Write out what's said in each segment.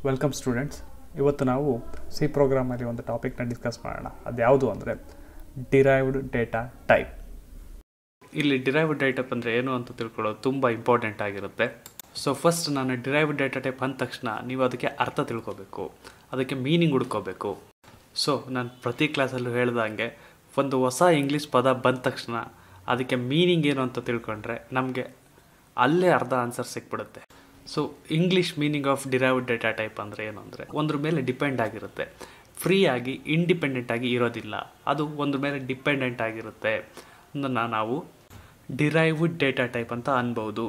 welcome students ಇವತ್ತು ನಾವು C ಪ್ರೋಗ್ರಾಮಲ್ಲಿ ಒಂದು ಟಾಪಿಕ್ನ ಡಿಸ್ಕಸ್ ಮಾಡೋಣ ಅದ್ಯಾವುದು ಅಂದರೆ ಡಿರೈವ್ಡ್ ಡೇಟಾ ಟೈಪ್ ಇಲ್ಲಿ ಡಿರೈವ್ಡ್ ಡೇಟಾ ಟೈಪ್ ಅಂದರೆ ಏನು ಅಂತ ತಿಳ್ಕೊಳ್ಳೋದು ತುಂಬ ಇಂಪಾರ್ಟೆಂಟ್ ಆಗಿರುತ್ತೆ ಸೊ ಫಸ್ಟ್ ನಾನು ಡಿರೈವ್ಡ್ ಡೇಟಾ ಟೈಪ್ ಅಂದ ತಕ್ಷಣ ನೀವು ಅದಕ್ಕೆ ಅರ್ಥ ತಿಳ್ಕೊಬೇಕು ಅದಕ್ಕೆ ಮೀನಿಂಗ್ ಹುಡ್ಕೋಬೇಕು ಸೊ ನಾನು ಪ್ರತಿ ಕ್ಲಾಸಲ್ಲೂ ಹೇಳ್ದಂಗೆ ಒಂದು ಹೊಸ ಇಂಗ್ಲೀಷ್ ಪದ ಬಂದ ತಕ್ಷಣ ಅದಕ್ಕೆ ಮೀನಿಂಗ್ ಏನು ಅಂತ ತಿಳ್ಕೊಂಡ್ರೆ ನಮಗೆ ಅಲ್ಲೇ ಅರ್ಧ ಆನ್ಸರ್ ಸಿಕ್ಬಿಡುತ್ತೆ so English meaning of derived data type ಅಂದರೆ ಏನು ಅಂದರೆ ಒಂದ್ರ ಮೇಲೆ ಡಿಪೆಂಡ್ ಆಗಿರುತ್ತೆ ಫ್ರೀ ಆಗಿ ಇಂಡಿಪೆಂಡೆಂಟ್ ಆಗಿ ಇರೋದಿಲ್ಲ ಅದು ಒಂದ್ರ ಮೇಲೆ ಡಿಪೆಂಡೆಂಟ್ ಆಗಿರುತ್ತೆ ಅದನ್ನು ನಾವು ಡಿರೈವ್ಡ್ ಡೇಟಾ ಟೈಪ್ ಅಂತ ಅನ್ಬೋದು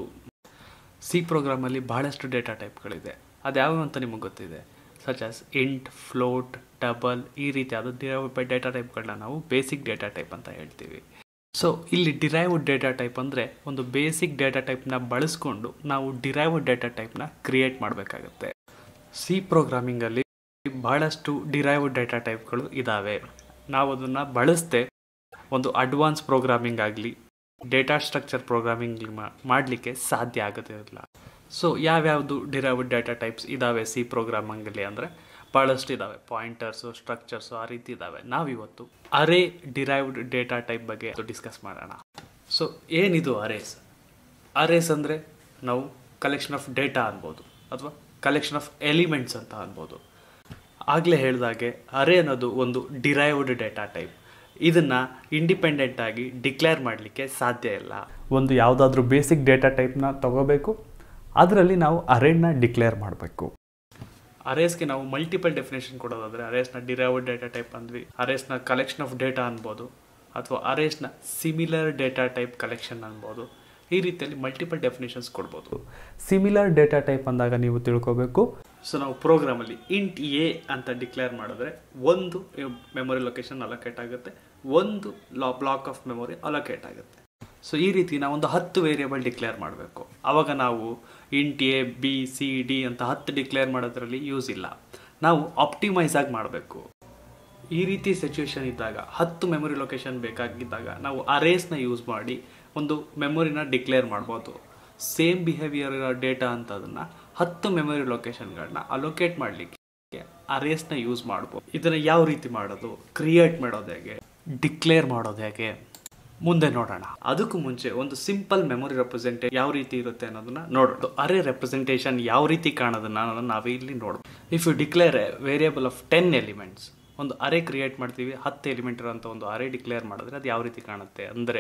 ಸಿ ಪ್ರೋಗ್ರಾಮಲ್ಲಿ ಬಹಳಷ್ಟು ಡೇಟಾ ಟೈಪ್ಗಳಿದೆ ಅದ್ಯಾವು ಅಂತ ನಿಮಗೆ ಗೊತ್ತಿದೆ such as int float double ಈ ರೀತಿಯಾದ ಡಿರೈವ್ಡ್ ಡೇಟಾ ಟೈಪ್ಗಳನ್ನ ನಾವು ಬೇಸಿಕ್ ಡೇಟಾ ಟೈಪ್ ಅಂತ ಹೇಳ್ತೀವಿ ಸೊ ಇಲ್ಲಿ ಡಿರೈವ್ಡ್ ಡೇಟಾ ಟೈಪ್ ಅಂದರೆ ಒಂದು ಬೇಸಿಕ್ ಡೇಟಾ ಟೈಪ್ನ ಬಳಸ್ಕೊಂಡು ನಾವು ಡಿರೈವ್ಡ್ ಡೇಟಾ ಟೈಪ್ನ ಕ್ರಿಯೇಟ್ ಮಾಡಬೇಕಾಗತ್ತೆ ಸಿ ಪ್ರೋಗ್ರಾಮಿಂಗಲ್ಲಿ ಬಹಳಷ್ಟು ಡಿರೈವ್ಡ್ ಡೇಟಾ ಟೈಪ್ಗಳು ಇದ್ದಾವೆ ನಾವು ಅದನ್ನು ಬಳಸದೆ ಒಂದು ಅಡ್ವಾನ್ಸ್ ಪ್ರೋಗ್ರಾಮಿಂಗ್ ಆಗಲಿ ಡೇಟಾ ಸ್ಟ್ರಕ್ಚರ್ ಪ್ರೋಗ್ರಾಮಿಂಗ್ ಮಾಡಲಿಕ್ಕೆ ಸಾಧ್ಯ ಆಗೋದಿಲ್ಲ ಸೊ ಯಾವ್ಯಾವುದು ಡಿರೈವ್ಡ್ ಡೇಟಾ ಟೈಪ್ಸ್ ಇದ್ದಾವೆ ಸಿ ಪ್ರೋಗ್ರಾಮಿಂಗಲ್ಲಿ ಅಂದರೆ ಭಾಳಷ್ಟು ಇದ್ದಾವೆ ಪಾಯಿಂಟರ್ಸು ಸ್ಟ್ರಕ್ಚರ್ಸು ಆ ರೀತಿ ಇದ್ದಾವೆ ನಾವಿವತ್ತು ಅರೇ ಡಿರೈವ್ಡ್ ಡೇಟಾ ಟೈಪ್ ಬಗ್ಗೆ ಡಿಸ್ಕಸ್ ಮಾಡೋಣ ಸೊ ಏನಿದು ಅರೇಸ್ ಅರೇಸ್ ಅಂದರೆ ನಾವು ಕಲೆಕ್ಷನ್ ಆಫ್ ಡೇಟಾ ಅನ್ಬೋದು ಅಥವಾ ಕಲೆಕ್ಷನ್ ಆಫ್ ಎಲಿಮೆಂಟ್ಸ್ ಅಂತ ಅನ್ಬೋದು ಆಗಲೇ ಹೇಳಿದಾಗೆ ಅರೇ ಅನ್ನೋದು ಒಂದು ಡಿರೈವ್ಡ್ ಡೇಟಾ ಟೈಪ್ ಇದನ್ನು ಇಂಡಿಪೆಂಡೆಂಟ್ ಆಗಿ ಡಿಕ್ಲೇರ್ ಮಾಡಲಿಕ್ಕೆ ಸಾಧ್ಯ ಇಲ್ಲ ಒಂದು ಯಾವುದಾದ್ರೂ ಬೇಸಿಕ್ ಡೇಟಾ ಟೈಪ್ನ ತಗೋಬೇಕು ಅದರಲ್ಲಿ ನಾವು ಅರೇನ ಡಿಕ್ಲೇರ್ ಮಾಡಬೇಕು ಅರೇಸ್ಗೆ ನಾವು ಮಲ್ಟಿಪಲ್ ಡೆಫಿನೇಷನ್ ಕೊಡೋದಾದರೆ ಅರೇಸ್ನ ಡಿರೈವ್ಡ್ ಡೇಟಾ ಟೈಪ್ ಅಂದ್ವಿ ಅರೇಸ್ನ ಕಲೆಕ್ಷನ್ ಆಫ್ ಡೇಟಾ ಅನ್ಬೋದು ಅಥವಾ ಅರೇಸ್ನ ಸಿಮಿಲರ್ ಡೇಟಾ ಟೈಪ್ ಕಲೆಕ್ಷನ್ ಅನ್ಬೋದು ಈ ರೀತಿಯಲ್ಲಿ ಮಲ್ಟಿಪಲ್ ಡೆಫಿನೇಷನ್ಸ್ ಕೊಡ್ಬೋದು ಸಿಮಿಲರ್ ಡೇಟಾ ಟೈಪ್ ಅಂದಾಗ ನೀವು ತಿಳ್ಕೋಬೇಕು ಸೊ ನಾವು ಪ್ರೋಗ್ರಾಮಲ್ಲಿ ಇಂಟ್ ಎ ಅಂತ ಡಿಕ್ಲೇರ್ ಮಾಡಿದ್ರೆ ಒಂದು ಮೆಮೊರಿ ಲೊಕೇಶನ್ ಅಲೋಕೇಟ್ ಆಗುತ್ತೆ ಒಂದು ಲಾ ಬ್ಲಾಕ್ ಆಫ್ ಮೆಮೊರಿ ಅಲೋಕೇಟ್ ಆಗುತ್ತೆ ಸೊ ಈ ರೀತಿ ನಾವು ಒಂದು ಹತ್ತು ವೇರಿಯಬಲ್ ಡಿಕ್ಲೇರ್ ಮಾಡಬೇಕು ಆವಾಗ ನಾವು int A B C D ಅಂತ ಹತ್ತು ಡಿಕ್ಲೇರ್ ಮಾಡೋದ್ರಲ್ಲಿ ಯೂಸ್ ಇಲ್ಲ ನಾವು ಆಪ್ಟಿಮೈಸ್ ಆಗಿ ಮಾಡಬೇಕು ಈ ರೀತಿ ಸಿಚುವೇಶನ್ ಇದ್ದಾಗ ಹತ್ತು ಮೆಮೊರಿ ಲೊಕೇಶನ್ ಬೇಕಾಗಿದ್ದಾಗ ನಾವು ಅರೇಸ್ನ ಯೂಸ್ ಮಾಡಿ ಒಂದು ಮೆಮೊರಿನ ಡಿಕ್ಲೇರ್ ಮಾಡ್ಬೋದು ಸೇಮ್ ಬಿಹೇವಿಯರ್ ಇರೋ ಡೇಟಾ ಅಂತ ಅದನ್ನು ಹತ್ತು ಮೆಮೊರಿ ಲೊಕೇಶನ್ಗಳನ್ನ ಅಲೋಕೇಟ್ ಮಾಡಲಿಕ್ಕೆ ಅರೇಸ್ನ ಯೂಸ್ ಮಾಡ್ಬೋದು ಇದನ್ನು ಯಾವ ರೀತಿ ಮಾಡೋದು ಕ್ರಿಯೇಟ್ ಮಾಡೋದು ಹೇಗೆ ಡಿಕ್ಲೇರ್ ಮಾಡೋದು ಹೇಗೆ ಮುಂದೆ ನೋಡೋಣ ಅದಕ್ಕೂ ಮುಂಚೆ ಒಂದು ಸಿಂಪಲ್ ಮೆಮೊರಿ ರೆಪ್ರೆಸೆಂಟೇ ಯಾವ ರೀತಿ ಇರುತ್ತೆ ಅನ್ನೋದನ್ನ ನೋಡೋಣ ಅರೆ ರೆಪ್ರೆಸೆಂಟೇಷನ್ ಯಾವ ರೀತಿ ಕಾಣೋದನ್ನ ಅನ್ನೋದನ್ನ ನಾವು ಇಲ್ಲಿ ನೋಡೋಣ if you declare a variable of ten elements ಒಂದು ಅರೆ ಕ್ರಿಯೇಟ್ ಮಾಡ್ತೀವಿ ಹತ್ತು ಎಲಿಮೆಂಟ್ ಇರೋಂಥ ಒಂದು ಅರೆ ಡಿಕ್ಲೇರ್ ಮಾಡಿದ್ರೆ ಅದು ಯಾವ ರೀತಿ ಕಾಣುತ್ತೆ ಅಂದರೆ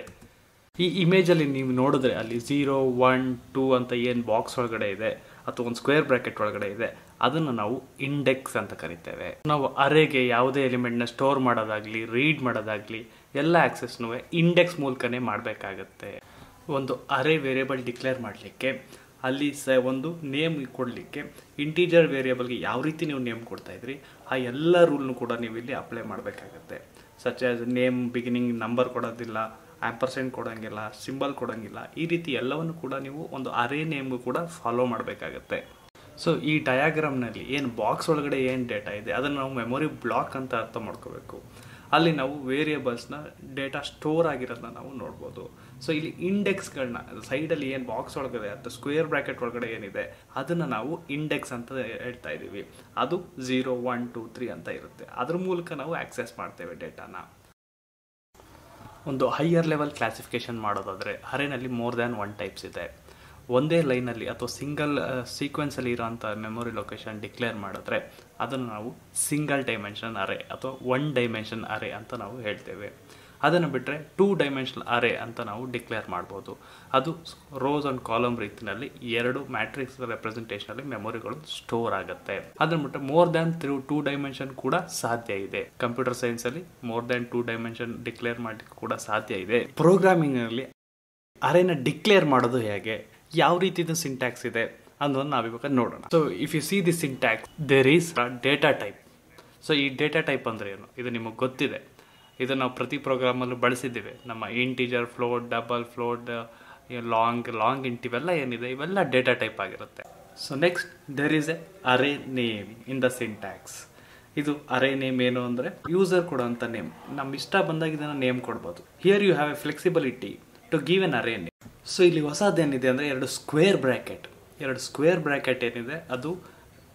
ಈ ಇಮೇಜಲ್ಲಿ ನೀವು ನೋಡಿದ್ರೆ ಅಲ್ಲಿ ಝೀರೋ ಒನ್ ಟೂ ಅಂತ ಏನು ಬಾಕ್ಸ್ ಒಳಗಡೆ ಇದೆ ಅಥವಾ ಒಂದು ಸ್ಕ್ವೇರ್ ಬ್ರಾಕೆಟ್ ಒಳಗಡೆ ಇದೆ ಅದನ್ನು ನಾವು ಇಂಡೆಕ್ಸ್ ಅಂತ ಕರಿತೇವೆ ನಾವು ಅರೆಗೆ ಯಾವುದೇ ಎಲಿಮೆಂಟ್ನ ಸ್ಟೋರ್ ಮಾಡೋದಾಗ್ಲಿ ರೀಡ್ ಮಾಡೋದಾಗ್ಲಿ ಎಲ್ಲ ಆಕ್ಸೆಸ್ನೂ ಇಂಡೆಕ್ಸ್ ಮೂಲಕನೇ ಮಾಡಬೇಕಾಗತ್ತೆ ಒಂದು ಅರೆ ವೇರಿಯಬಲ್ ಡಿಕ್ಲೇರ್ ಮಾಡಲಿಕ್ಕೆ ಅಲ್ಲಿ ಸ ಒಂದು ನೇಮ್ ಕೊಡಲಿಕ್ಕೆ ಇಂಟೀಜರ್ ವೇರಿಯಬಲ್ಗೆ ಯಾವ ರೀತಿ ನೀವು ನೇಮ್ ಕೊಡ್ತಾ ಇದ್ರಿ ಆ ಎಲ್ಲ ರೂಲ್ನು ಕೂಡ ನೀವು ಇಲ್ಲಿ ಅಪ್ಲೈ ಮಾಡಬೇಕಾಗತ್ತೆ such as name beginning number ಕೊಡೋದಿಲ್ಲ ಆ್ಯಂಪರ್ಸೆಂಟ್ ಕೊಡೋಂಗಿಲ್ಲ ಸಿಂಬಲ್ ಕೊಡೋಂಗಿಲ್ಲ ಈ ರೀತಿ ಎಲ್ಲವನ್ನು ಕೂಡ ನೀವು ಒಂದು ಅರೇ ನೇಮ್ಗೂ ಕೂಡ ಫಾಲೋ ಮಾಡಬೇಕಾಗತ್ತೆ ಸೊ ಈ ಡಯಾಗ್ರಾಮ್ನಲ್ಲಿ ಏನು ಬಾಕ್ಸ್ ಒಳಗಡೆ ಏನು ಡೇಟಾ ಇದೆ ಅದನ್ನು ನಾವು ಮೆಮೊರಿ ಬ್ಲಾಕ್ ಅಂತ ಅರ್ಥ ಮಾಡ್ಕೋಬೇಕು ಅಲ್ಲಿ ನಾವು ವೇರಿಯಬಲ್ಸ್ನ ಡೇಟಾ ಸ್ಟೋರ್ ಆಗಿರೋದನ್ನ ನಾವು ನೋಡ್ಬೋದು ಸೊ ಇಲ್ಲಿ ಇಂಡೆಕ್ಸ್ಗಳನ್ನ ಸೈಡಲ್ಲಿ ಏನು ಬಾಕ್ಸ್ ಒಳಗಡೆ ಅಥವಾ ಸ್ಕ್ವೇರ್ ಬ್ರ್ಯಾಕೆಟ್ ಒಳಗಡೆ ಏನಿದೆ ಅದನ್ನು ನಾವು ಇಂಡೆಕ್ಸ್ ಅಂತ ಹೇಳ್ತಾ ಇದ್ದೀವಿ ಅದು ಝೀರೋ ಒನ್ ಟೂ ತ್ರೀ ಅಂತ ಇರುತ್ತೆ ಅದ್ರ ಮೂಲಕ ನಾವು ಆಕ್ಸೆಸ್ ಮಾಡ್ತೇವೆ ಡೇಟಾನ ಒಂದು ಹೈಯರ್ ಲೆವೆಲ್ ಕ್ಲಾಸಿಫಿಕೇಶನ್ ಮಾಡೋದಾದರೆ ಅರೇನಲ್ಲಿ ಮೋರ್ ದ್ಯಾನ್ ಒನ್ ಟೈಪ್ಸ್ ಇದೆ ಒಂದೇ ಲೈನಲ್ಲಿ ಅಥವಾ ಸಿಂಗಲ್ ಸೀಕ್ವೆನ್ಸಲ್ಲಿ ಇರೋಂಥ ಮೆಮೊರಿ ಲೊಕೇಶನ್ ಡಿಕ್ಲೇರ್ ಮಾಡಿದ್ರೆ ಅದನ್ನು ನಾವು ಸಿಂಗಲ್ ಡೈಮೆನ್ಷನ್ ಅರೆ ಅಥವಾ ಒನ್ ಡೈಮೆನ್ಷನ್ ಅರೆ ಅಂತ ನಾವು ಹೇಳ್ತೇವೆ ಅದನ್ನು ಬಿಟ್ಟರೆ ಟೂ ಡೈಮೆನ್ಷನ್ ಅರೆ ಅಂತ ನಾವು ಡಿಕ್ಲೇರ್ ಮಾಡ್ಬೋದು ಅದು ರೋಸ್ ಆ್ಯಂಡ್ ಕಾಲಮ್ ರೀತಿಯಲ್ಲಿ ಎರಡು ಮ್ಯಾಟ್ರಿಕ್ಸ್ ರೆಪ್ರೆಸೆಂಟೇಷನಲ್ಲಿ ಮೆಮೊರಿಗಳು ಸ್ಟೋರ್ ಆಗುತ್ತೆ ಅದನ್ನು ಬಿಟ್ಟರೆ more than through two dimension ಕೂಡ ಸಾಧ್ಯ ಇದೆ ಕಂಪ್ಯೂಟರ್ ಸೈನ್ಸಲ್ಲಿ more than two dimension declare ಮಾಡಲಿಕ್ಕೆ ಕೂಡ ಸಾಧ್ಯ ಇದೆ ಪ್ರೋಗ್ರಾಮಿಂಗ್ನಲ್ಲಿ ಅರೆನ ಡಿಕ್ಲೇರ್ ಮಾಡೋದು ಹೇಗೆ ಯಾವ ರೀತಿದು ಸಿಂಟ್ಯಾಕ್ಸ್ ಇದೆ ಅನ್ನೋದನ್ನ ನಾವಿವಾಗ ನೋಡೋಣ so if you see the syntax there is data type so ಈ ಡೇಟಾ ಟೈಪ್ ಅಂದರೆ ಏನು ಇದು ನಿಮಗೆ ಗೊತ್ತಿದೆ ಇದನ್ನು ನಾವು ಪ್ರತಿ ಪ್ರೋಗ್ರಾಮಲ್ಲೂ ಬಳಸಿದ್ದೇವೆ ನಮ್ಮ integer float double float long long int ಇವೆಲ್ಲ ಏನಿದೆ ಇವೆಲ್ಲ ಡೇಟಾ ಟೈಪ್ ಆಗಿರುತ್ತೆ so next there is a array name in the syntax ಇದು ಅರೇ ನೇಮ್ ಏನು ಅಂದರೆ ಯೂಸರ್ ಕೊಡೋಂಥ ನೇಮ್ ನಮ್ಮ ಇಷ್ಟ ಬಂದಾಗ ಇದನ್ನು ನೇಮ್ ಕೊಡ್ಬೋದು here you have a flexibility to give an array name so ಇಲ್ಲಿ ಹೊಸದೇನಿದೆ ಅಂದರೆ ಎರಡು ಸ್ಕ್ವೇರ್ ಬ್ರ್ಯಾಕೆಟ್ ಎರಡು ಸ್ಕ್ವೇರ್ ಬ್ರ್ಯಾಕೆಟ್ ಏನಿದೆ ಅದು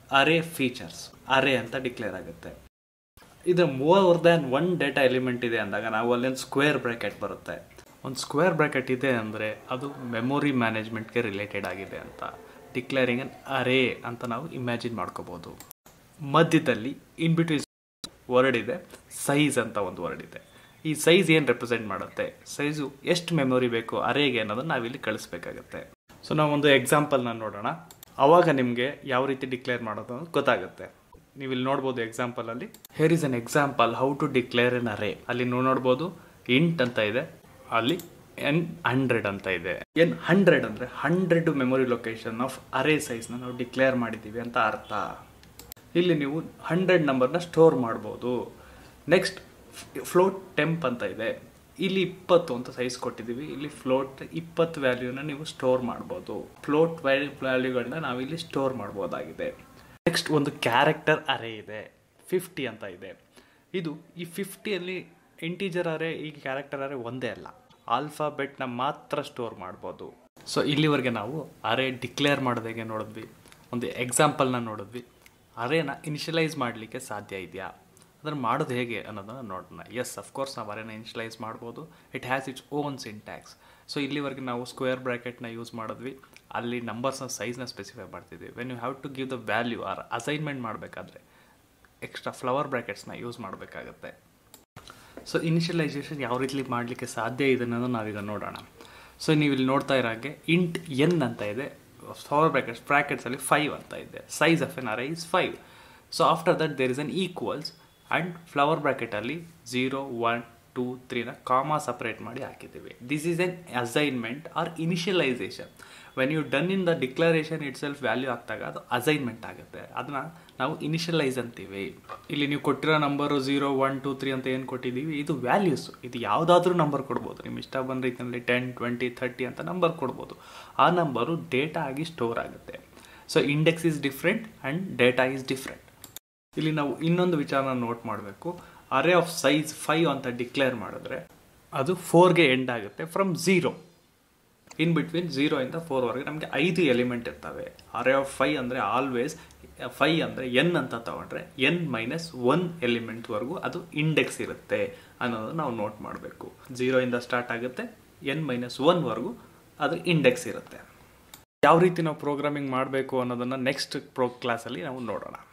ಅರೇ ಫೀಚರ್ಸ್ ಅರೇ ಅಂತ ಡಿಕ್ಲೇರ್ ಆಗುತ್ತೆ ಇದು more than one data element ಇದೆ ಅಂದಾಗ ನಾವು ಅಲ್ಲಿ ಒಂದು ಸ್ಕ್ವೇರ್ ಬ್ರ್ಯಾಕೆಟ್ ಬರುತ್ತೆ ಒಂದು ಸ್ಕ್ವೇರ್ ಬ್ರ್ಯಾಕೆಟ್ ಇದೆ ಅಂದರೆ ಅದು ಮೆಮೊರಿ ಮ್ಯಾನೇಜ್ಮೆಂಟ್ಗೆ ರಿಲೇಟೆಡ್ ಆಗಿದೆ ಅಂತ ಡಿಕ್ಲೇರಿಂಗ್ ಅನ್ ಅರೇ ಅಂತ ನಾವು ಇಮ್ಯಾಜಿನ್ ಮಾಡ್ಕೋಬೋದು ಮಧ್ಯದಲ್ಲಿ ಇನ್ ಬಿಟ್ವೀನ್ ವರ್ಡ್ ಇದೆ ಸೈಜ್ ಅಂತ ಒಂದು ವರ್ಡ್ ಇದೆ ಈ ಸೈಜ್ ಏನು ರೆಪ್ರೆಸೆಂಟ್ ಮಾಡುತ್ತೆ ಸೈಜು ಎಷ್ಟು ಮೆಮೊರಿ ಬೇಕು ಅರೇಗೆ ಅನ್ನೋದನ್ನ ನಾವಿಲ್ಲಿ ಕಳಿಸ್ಬೇಕಾಗತ್ತೆ ಸೊ ನಾವು ಒಂದು ಎಕ್ಸಾಂಪಲ್ನ ನೋಡೋಣ ಅವಾಗ ನಿಮಗೆ ಯಾವ ರೀತಿ ಡಿಕ್ಲೇರ್ ಮಾಡೋದು ಅನ್ನೋದು ಗೊತ್ತಾಗುತ್ತೆ ನೀವು ಇಲ್ಲಿ ನೋಡ್ಬೋದು ಎಕ್ಸಾಂಪಲಲ್ಲಿ here is an example how to declare an array ಅಲ್ಲಿ ನೀವು ನೋಡ್ಬೋದು ಇಂಟ್ ಅಂತ ಇದೆ ಅಲ್ಲಿ ಎನ್ ಹಂಡ್ರೆಡ್ ಅಂತ ಇದೆ ಎನ್ ಹಂಡ್ರೆಡ್ ಅಂದರೆ hundred memory location of array ಸೈಜ್ನ ನಾವು ಡಿಕ್ಲೇರ್ ಮಾಡಿದ್ದೀವಿ ಅಂತ ಅರ್ಥ ಇಲ್ಲಿ ನೀವು ಹಂಡ್ರೆಡ್ ನಂಬರ್ನ ಸ್ಟೋರ್ ಮಾಡ್ಬೋದು ನೆಕ್ಸ್ಟ್ ಫ್ಲೋಟ್ ಟೆಂಪ್ ಅಂತ ಇದೆ ಇಲ್ಲಿ ಇಪ್ಪತ್ತು ಅಂತ ಸೈಜ್ ಕೊಟ್ಟಿದ್ದೀವಿ ಇಲ್ಲಿ ಫ್ಲೋಟ್ ಇಪ್ಪತ್ತು ವ್ಯಾಲ್ಯೂನ ನೀವು ಸ್ಟೋರ್ ಮಾಡ್ಬೋದು ಫ್ಲೋಟ್ ವ್ಯಾಲ್ಯೂ ವ್ಯಾಲ್ಯೂಗಳನ್ನ ನಾವಿಲ್ಲಿ ಸ್ಟೋರ್ ಮಾಡ್ಬೋದಾಗಿದೆ ನೆಕ್ಸ್ಟ್ ಒಂದು ಕ್ಯಾರೆಕ್ಟರ್ ಅರೇ ಇದೆ ಫಿಫ್ಟಿ ಅಂತ ಇದೆ ಇದು ಈ ಫಿಫ್ಟಿಯಲ್ಲಿ ಇಂಟೀಜರ್ ಅರೇ ಈ ಕ್ಯಾರೆಕ್ಟರ್ ಅರೇ ಒಂದೇ ಅಲ್ಲ ಆಲ್ಫಾಬೆಟ್ನ ಮಾತ್ರ ಸ್ಟೋರ್ ಮಾಡ್ಬೋದು ಸೊ ಇಲ್ಲಿವರೆಗೆ ನಾವು ಅರೇ ಡಿಕ್ಲೇರ್ ಮಾಡೋದಾಗೆ ನೋಡಿದ್ವಿ ಒಂದು ಎಕ್ಸಾಂಪಲ್ನ ನೋಡಿದ್ವಿ ಅರೇನ ಇನಿಷಿಯಲೈಸ್ ಮಾಡಲಿಕ್ಕೆ ಸಾಧ್ಯ ಇದೆಯಾ ಅದನ್ನು ಮಾಡೋದು ಹೇಗೆ ಅನ್ನೋದನ್ನು ನೋಡೋಣ ಎಸ್ ಅಫ್ಕೋರ್ಸ್ ನಾವು ಅರೇನ ಇನಿಷಿಯಲೈಸ್ ಮಾಡ್ಬೋದು it has its own syntax so ಇಲ್ಲಿವರೆಗೆ ನಾವು ಸ್ಕ್ವೇರ್ ಬ್ರ್ಯಾಕೆಟ್ನ ಯೂಸ್ ಮಾಡಿದ್ವಿ ಅಲ್ಲಿ ನಂಬರ್ಸ್ನ ಸೈಜ್ನ ಸ್ಪೆಸಿಫೈ ಮಾಡ್ತಿದ್ವಿ when you have to give the value or assignment ಮಾಡಬೇಕಾದ್ರೆ ಎಕ್ಸ್ಟ್ರಾ ಫ್ಲವರ್ ಬ್ರ್ಯಾಕೆಟ್ಸ್ನ ಯೂಸ್ ಮಾಡಬೇಕಾಗತ್ತೆ ಸೊ ಇನಿಷಿಯಲೈಸೇಷನ್ ಯಾವ ರೀತಿ ಮಾಡಲಿಕ್ಕೆ ಸಾಧ್ಯ ಇದೆ ಅನ್ನೋದು ನಾವೀಗ ನೋಡೋಣ ಸೊ ನೀವು ಇಲ್ಲಿ ನೋಡ್ತಾ ಇರೋ ಹಾಗೆ ಇಂಟ್ ಎನ್ ಅಂತ ಇದೆ ಫ್ಲವರ್ ಬ್ರ್ಯಾಕೆಟ್ಸ್ ಬ್ರ್ಯಾಕೆಟ್ಸಲ್ಲಿ ಫೈವ್ ಅಂತ ಇದೆ size of an array is five so after that there is an equals and flower ಬ್ರ್ಯಾಕೆಟಲ್ಲಿ ಝೀರೋ ಒನ್ ಟೂ ತ್ರೀನ ಕಾಮಾ ಸಪ್ರೇಟ್ ಮಾಡಿ ಹಾಕಿದ್ದೀವಿ this is an assignment or initialisation when you done in the declaration itself value ಆಗ್ತಾಗ ಅದು assignment ಆಗುತ್ತೆ ಅದನ್ನ ನಾವು initialise ಅಂತೀವಿ ಇಲ್ಲಿ ನೀವು ಕೊಟ್ಟಿರೋ number zero one two three ಅಂತ ಏನು ಕೊಟ್ಟಿದ್ದೀವಿ ಇದು ವ್ಯಾಲ್ಯೂಸ್ ಇದು ಯಾವುದಾದ್ರೂ ನಂಬರ್ ಕೊಡ್ಬೋದು ನಿಮ್ಮ ಇಷ್ಟ ಬಂದ ರೀತಿಯಲ್ಲಿ ಟೆನ್ ಟ್ವೆಂಟಿ ಥರ್ಟಿ ಅಂತ ನಂಬರ್ ಕೊಡ್ಬೋದು ಆ ನಂಬರು ಡೇಟಾ ಆಗಿ ಸ್ಟೋರ್ ಆಗುತ್ತೆ so index is different and data is different ಇಲ್ಲಿ ನಾವು ಇನ್ನೊಂದು ವಿಚಾರನ ನೋಟ್ ಮಾಡಬೇಕು ಅರೇ ಆಫ್ ಸೈಜ್ ಫೈವ್ ಅಂತ ಡಿಕ್ಲೇರ್ ಮಾಡಿದ್ರೆ ಅದು ಫೋರ್ಗೆ ಎಂಡ್ ಆಗುತ್ತೆ from zero in between zero ಇಂದ ಫೋರ್ವರೆಗೆ ನಮಗೆ ಐದು ಎಲಿಮೆಂಟ್ ಇರ್ತವೆ ಅರೇ ಆಫ್ ಫೈ ಅಂದರೆ ಆಲ್ವೇಸ್ ಫೈ ಅಂದರೆ ಎನ್ ಅಂತ ತಗೊಂಡ್ರೆ ಎನ್ ಮೈನಸ್ ಒನ್ ಎಲಿಮೆಂಟ್ವರೆಗೂ ಅದು ಇಂಡೆಕ್ಸ್ ಇರುತ್ತೆ ಅನ್ನೋದನ್ನು ನಾವು ನೋಟ್ ಮಾಡಬೇಕು ಝೀರೋ ಇಂದ ಸ್ಟಾರ್ಟ್ ಆಗುತ್ತೆ ಎನ್ ಮೈನಸ್ ಒನ್ವರೆಗೂ ಅದು ಇಂಡೆಕ್ಸ್ ಇರುತ್ತೆ ಯಾವ ರೀತಿ ನಾವು ಪ್ರೋಗ್ರಾಮಿಂಗ್ ಮಾಡಬೇಕು ಅನ್ನೋದನ್ನು ನೆಕ್ಸ್ಟ್ ಪ್ರೋ ಕ್ಲಾಸಲ್ಲಿ ನಾವು ನೋಡೋಣ